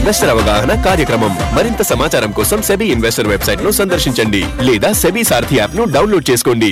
investor అవగాహన కార్యక్రమం మరింత సమాచారం కోసం సెబీ ఇన్వెస్టర్ వెబ్సైట్ ను సందర్శించండి లేదా సెబీ సారథి యాప్ ను డౌన్లోడ్ చేసుకోండి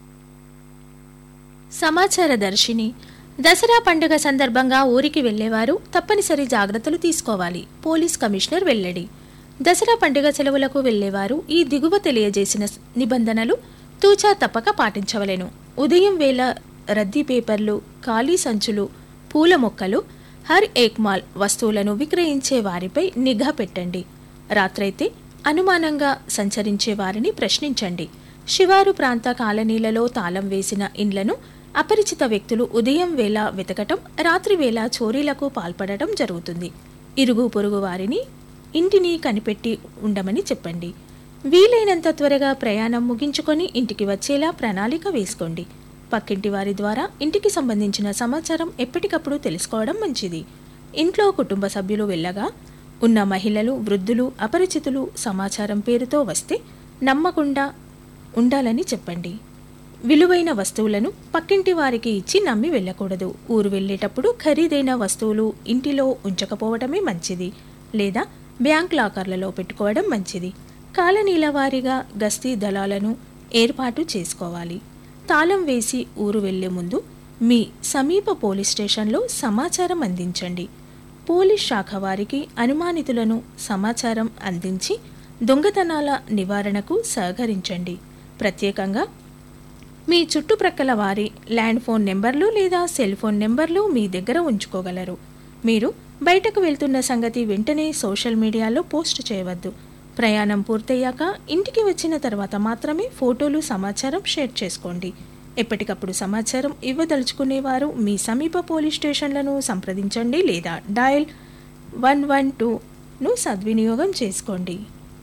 సమాచార దర్శిని దసరా పండుగ సందర్భంగా ఊరికి వెళ్లేవారు తప్పనిసరి జాగ్రత్తలు తీసుకోవాలి పోలీస్ కమిషనర్ వెల్లడి దసరా పండుగ సెలవులకు వెళ్లేవారు ఈ దిగువ తెలియజేసిన స్- నిబంధనలు తూచా తప్పక పాటించవలెను ఉదయం వేళ రద్దీ పేపర్లు ఖాళీ సంచులు పూల మొక్కలు హర్ ఏక్ మాల్ వస్తువులను విక్రయించే వారిపై నిఘా పెట్టండి రాత్రైతే అనుమానంగా సంచరించే వారిని ప్రశ్నించండి శివారు ప్రాంత కాలనీలలో తాళం వేసిన ఇండ్లను అపరిచిత వ్యక్తులు ఉదయం వేళ వెతకటం రాత్రి వేళ చోరీలకు పాల్పడటం జరుగుతుంది ఇరుగు పొరుగు వారిని ఇంటిని కనిపెట్టి ఉండమని చెప్పండి వీలైనంత త్వరగా ప్రయాణం ముగించుకొని ఇంటికి వచ్చేలా ప్రణాళిక వేసుకోండి పక్కింటి వారి ద్వారా ఇంటికి సంబంధించిన సమాచారం ఎప్పటికప్పుడు తెలుసుకోవడం మంచిది ఇంట్లో కుటుంబ సభ్యులు వెళ్ళగా ఉన్న మహిళలు వృద్ధులు అపరిచితులు సమాచారం పేరుతో వస్తే నమ్మకుండా ఉండాలని చెప్పండి విలువైన వస్తువులను పక్కింటి వారికి ఇచ్చి నమ్మి వెళ్ళకూడదు ఊరు వెళ్ళేటప్పుడు ఖరీదైన వస్తువులు ఇంటిలో ఉంచకపోవడమే మంచిది లేదా బ్యాంక్ లాకర్లలో పెట్టుకోవడం మంచిది కాలనీల వారీగా గస్తీ దళాలను ఏర్పాటు చేసుకోవాలి తాళం వేసి ఊరు వెళ్లే ముందు మీ సమీప పోలీస్ స్టేషన్లో సమాచారం అందించండి పోలీస్ శాఖ వారికి అనుమానితులను సమాచారం అందించి దొంగతనాల నివారణకు సహకరించండి ప్రత్యేకంగా మీ చుట్టుప్రక్కల వారి ల్యాండ్ ఫోన్ నెంబర్లు లేదా సెల్ ఫోన్ నెంబర్లు మీ దగ్గర ఉంచుకోగలరు మీరు బయటకు వెళ్తున్న సంగతి వెంటనే సోషల్ మీడియాలో పోస్ట్ చేయవద్దు ప్రయాణం పూర్తయ్యాక ఇంటికి వచ్చిన తర్వాత మాత్రమే ఫోటోలు సమాచారం షేర్ చేసుకోండి ఎప్పటికప్పుడు సమాచారం ఇవ్వదలుచుకునేవారు మీ సమీప పోలీస్ స్టేషన్లను సంప్రదించండి లేదా డయల్ వన్ వన్ టూను సద్వినియోగం చేసుకోండి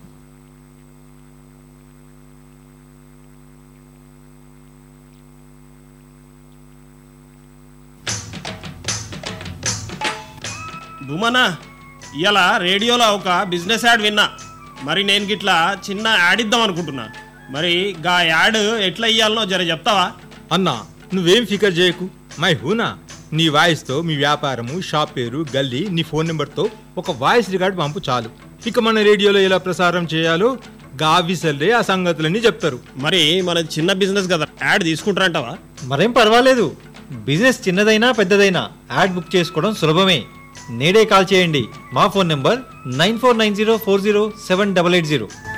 భూమనా ఇలా రేడియోలో ఒక బిజినెస్ యాడ్ విన్నా మరి నేను గిట్లా చిన్న యాడ్ ఇద్దాం అనుకుంటున్నా మరి గా యాడ్ ఎట్లా ఇయ్యాలనో జర చెప్తావా అన్నా నువ్వేం ఫికర్ చేయకు మై హూనా నీ వాయిస్తో మీ వ్యాపారము షాప్ పేరు గల్లీ నీ ఫోన్ నెంబర్తో ఒక వాయిస్ రికార్డ్ పంపు చాలు ఇక మన రేడియోలో ఎలా ప్రసారం చేయాలో గావిసల్లే ఆ సంగతులన్నీ చెప్తారు మరి మన చిన్న బిజినెస్ కదా యాడ్ తీసుకుంటారంటావా మరేం పర్వాలేదు బిజినెస్ చిన్నదైనా పెద్దదైనా యాడ్ బుక్ చేసుకోవడం సులభమే నేడే కాల్ చేయండి మా phone number nine four nine zero four zero seven double eight zero